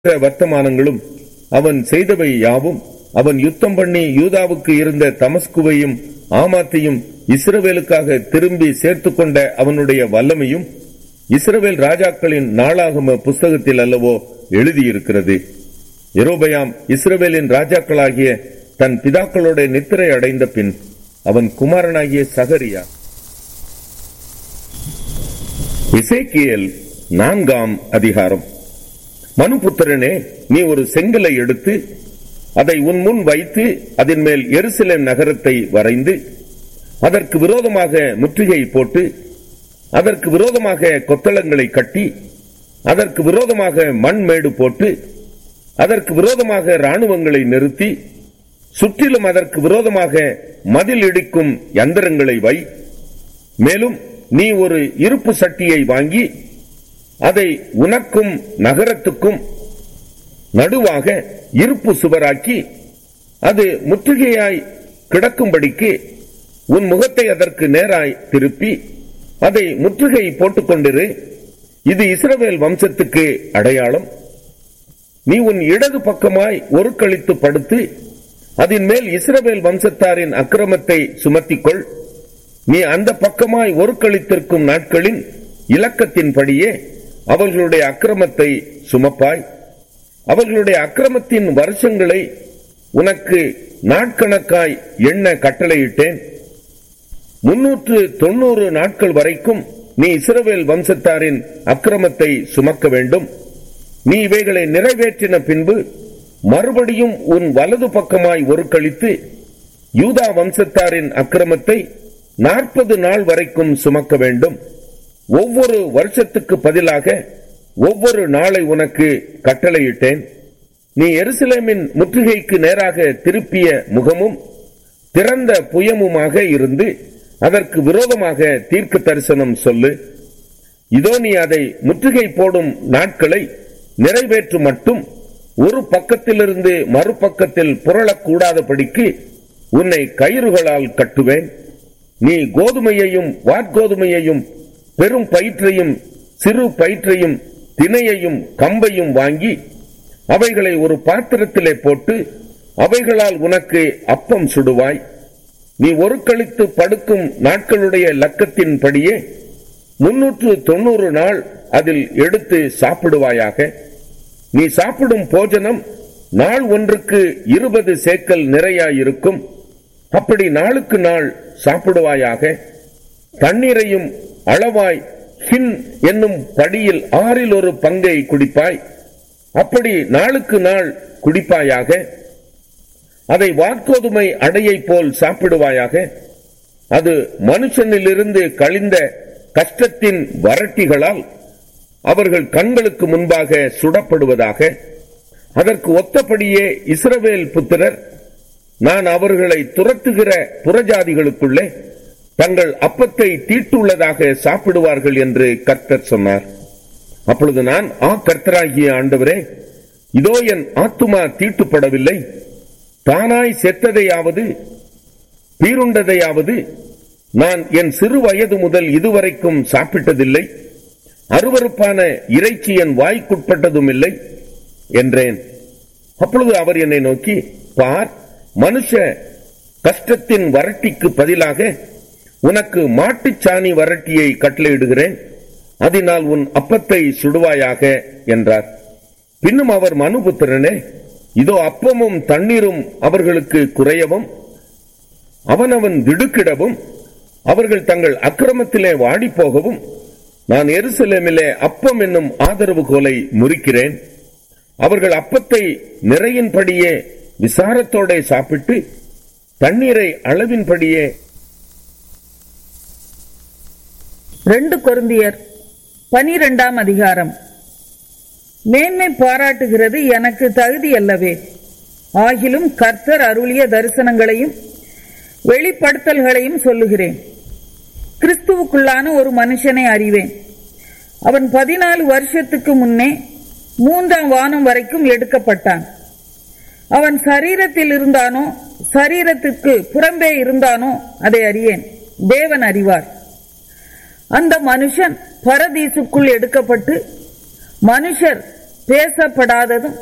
வர்த்தமானங்களும் அவன் செய்தவை யாவும் அவன் யுத்தம் பண்ணி யூதாவுக்கு இருந்த தமஸ்குவையும் ஆமாத்தையும் இஸ்ரவேலுக்காக திரும்பி சேர்த்துக் கொண்ட அவனுடைய வல்லமையும் இஸ்ரவேல் ராஜாக்களின் நாளாகம புஸ்தகத்தில் அல்லவோ எழுதியிருக்கிறது எரோபயாம் இஸ்ரவேலின் ராஜாக்களாகிய தன் பிதாக்களோட நித்திரை அடைந்த பின் அவன் குமாரனாகிய சகரியா இசைக்கியல் நான்காம் அதிகாரம் மனுபுத்திரனே நீ ஒரு செங்கலை எடுத்து அதை உன் முன் வைத்து அதன் மேல் எருசலேம் நகரத்தை வரைந்து அதற்கு விரோதமாக முற்றுகை போட்டு அதற்கு விரோதமாக கொத்தளங்களை கட்டி அதற்கு விரோதமாக மண் மேடு போட்டு அதற்கு விரோதமாக ராணுவங்களை நிறுத்தி சுற்றிலும் அதற்கு விரோதமாக மதில் இடிக்கும் யந்திரங்களை வை மேலும் நீ ஒரு இருப்பு சட்டியை வாங்கி அதை உனக்கும் நகரத்துக்கும் நடுவாக இருப்பு சுவராக்கி அது முற்றுகையாய் கிடக்கும்படிக்கு உன் முகத்தை அதற்கு நேராய் திருப்பி அதை முற்றுகை போட்டுக் கொண்டிரு இது இஸ்ரவேல் வம்சத்துக்கு அடையாளம் நீ உன் இடது பக்கமாய் ஒரு கழித்து படுத்து அதன் மேல் இஸ்ரவேல் வம்சத்தாரின் அக்கிரமத்தை சுமத்திக்கொள் நீ அந்த பக்கமாய் ஒரு கழித்திருக்கும் நாட்களின் இலக்கத்தின்படியே அவர்களுடைய அக்கிரமத்தை சுமப்பாய் அவர்களுடைய அக்கிரமத்தின் வருஷங்களை உனக்கு நாட்கணக்காய் எண்ண கட்டளையிட்டேன் முன்னூற்று தொண்ணூறு நாட்கள் வரைக்கும் நீ இஸ்ரவேல் வம்சத்தாரின் அக்கிரமத்தை சுமக்க வேண்டும் நீ இவைகளை நிறைவேற்றின பின்பு மறுபடியும் உன் வலது பக்கமாய் ஒரு கழித்து யூதா வம்சத்தாரின் அக்கிரமத்தை நாற்பது நாள் வரைக்கும் சுமக்க வேண்டும் ஒவ்வொரு வருஷத்துக்கு பதிலாக ஒவ்வொரு நாளை உனக்கு கட்டளையிட்டேன் நீ எருசலேமின் முற்றுகைக்கு நேராக திருப்பிய முகமும் திறந்த புயமுமாக இருந்து அதற்கு விரோதமாக தீர்க்க தரிசனம் சொல்லு இதோ நீ அதை முற்றுகை போடும் நாட்களை நிறைவேற்று மட்டும் ஒரு பக்கத்திலிருந்து மறுபக்கத்தில் புரளக்கூடாதபடிக்கு உன்னை கயிறுகளால் கட்டுவேன் நீ கோதுமையையும் வாற்கோதுமையையும் பெரும் பயிற்றையும் சிறு பயிற்றையும் தினையையும் கம்பையும் வாங்கி அவைகளை ஒரு பாத்திரத்திலே போட்டு அவைகளால் உனக்கு அப்பம் சுடுவாய் நீ ஒரு கழித்து படுக்கும் நாட்களுடைய லக்கத்தின்படியே முன்னூற்று தொண்ணூறு நாள் அதில் எடுத்து சாப்பிடுவாயாக நீ சாப்பிடும் போஜனம் நாள் ஒன்றுக்கு இருபது சேக்கல் நிறையாயிருக்கும் அப்படி நாளுக்கு நாள் சாப்பிடுவாயாக தண்ணீரையும் அளவாய் ஹின் என்னும் படியில் ஆறில் ஒரு பங்கை குடிப்பாய் அப்படி நாளுக்கு நாள் குடிப்பாயாக அதை வார்கோதுமை அடையை போல் சாப்பிடுவாயாக அது மனுஷனிலிருந்து கழிந்த கஷ்டத்தின் வரட்டிகளால் அவர்கள் கண்களுக்கு முன்பாக சுடப்படுவதாக அதற்கு ஒத்தபடியே இஸ்ரவேல் புத்திரர் நான் அவர்களை துரத்துகிற புறஜாதிகளுக்குள்ளே தங்கள் அப்பத்தை தீட்டுள்ளதாக சாப்பிடுவார்கள் என்று கர்த்தர் சொன்னார் அப்பொழுது நான் ஆ கர்த்தராகிய ஆண்டவரே இதோ என் ஆத்துமா தீட்டுப்படவில்லை தானாய் செத்ததையாவது பீருண்டதையாவது நான் என் சிறு வயது முதல் இதுவரைக்கும் சாப்பிட்டதில்லை அருவருப்பான இறைச்சி என் வாய்க்குட்பட்டதும் இல்லை என்றேன் அப்பொழுது அவர் என்னை நோக்கி பார் மனுஷ கஷ்டத்தின் வரட்டிக்கு பதிலாக உனக்கு மாட்டுச் சாணி வரட்டியை கட்டளையிடுகிறேன் அதனால் உன் அப்பத்தை சுடுவாயாக என்றார் பின்னும் அவர் மனுபுத்திரனே இதோ அப்பமும் தண்ணீரும் அவர்களுக்கு குறையவும் அவனவன் திடுக்கிடவும் அவர்கள் தங்கள் அக்கிரமத்திலே வாடி போகவும் நான் எருசலேமிலே அப்பம் என்னும் ஆதரவு கோலை முறிக்கிறேன் அவர்கள் அப்பத்தை நிறையின்படியே விசாரத்தோட சாப்பிட்டு தண்ணீரை அளவின்படியே ரெண்டு கொருந்தியர் பனிரெண்டாம் அதிகாரம் மேன்மை பாராட்டுகிறது எனக்கு தகுதி அல்லவே ஆகிலும் கர்த்தர் அருளிய தரிசனங்களையும் வெளிப்படுத்தல்களையும் சொல்லுகிறேன் கிறிஸ்துவுக்குள்ளான ஒரு மனுஷனை அறிவேன் அவன் பதினாலு வருஷத்துக்கு முன்னே மூன்றாம் வானம் வரைக்கும் எடுக்கப்பட்டான் அவன் சரீரத்தில் இருந்தானோ சரீரத்துக்கு புறம்பே இருந்தானோ அதை அறியேன் தேவன் அறிவார் அந்த மனுஷன் பரதீசுக்குள் எடுக்கப்பட்டு மனுஷர் பேசப்படாததும்